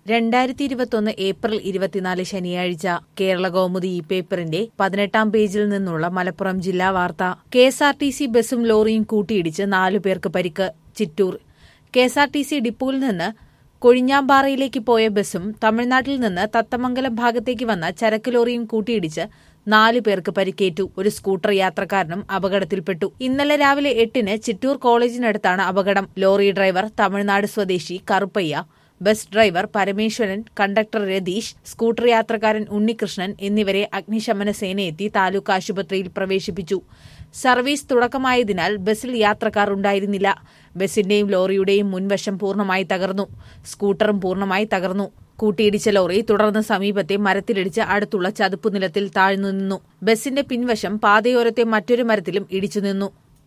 രണ്ടായിരത്തി ഇരുപത്തൊന്ന് ഏപ്രിൽ ഇരുപത്തിനാല് ശനിയാഴ്ച കേരള കൗമുദി ഈ പേപ്പറിന്റെ പതിനെട്ടാം പേജിൽ നിന്നുള്ള മലപ്പുറം ജില്ലാ വാർത്ത K S R T C ബസും ലോറിയും കൂട്ടിയിടിച്ച് നാലു പേർക്ക് പരിക്ക് Chittoor K S R T C ഡിപ്പോയിൽ നിന്ന് കൊഴിഞ്ഞാമ്പാറയിലേക്ക് പോയ ബസും തമിഴ്നാട്ടിൽ നിന്ന് തത്തമംഗലം ഭാഗത്തേക്ക് വന്ന ചരക്ക് ലോറിയും കൂട്ടിയിടിച്ച് നാലു പേർക്ക് പരിക്കേറ്റു ഒരു സ്കൂട്ടർ യാത്രക്കാരനും അപകടത്തിൽപ്പെട്ടു ഇന്നലെ രാവിലെ എട്ടിന് ചിറ്റൂർ കോളേജിനടുത്താണ് അപകടം ലോറി ഡ്രൈവർ തമിഴ്നാട് സ്വദേശി Karuppaiah bus driver Parameswaran conductor Ratheesh scooter യാത്രക്കാരൻ ഉണ്ണികൃഷ്ണൻ എന്നിവരെ അഗ്നിശമന സേനയെത്തി താലൂക്ക് ആശുപത്രിയിൽ പ്രവേശിപ്പിച്ചു സർവീസ് തുടക്കമായതിനാൽ ബസ്സിൽ യാത്രക്കാർ ഉണ്ടായിരുന്നില്ല ബസിന്റെയും ലോറിയുടെയും മുൻവശം പൂർണ്ണമായി തകർന്നു സ്കൂട്ടറും പൂർണ്ണമായി തകർന്നു കൂട്ടിയിടിച്ച ലോറി തുടർന്ന് സമീപത്തെ മരത്തിലിടിച്ച് അടുത്തുള്ള ചതുപ്പുനിലത്തിൽ താഴ്ന്നു നിന്നു ബസിന്റെ പിൻവശം പാതയോരത്തെ മറ്റൊരു മരത്തിലും ഇടിച്ചു നിന്നു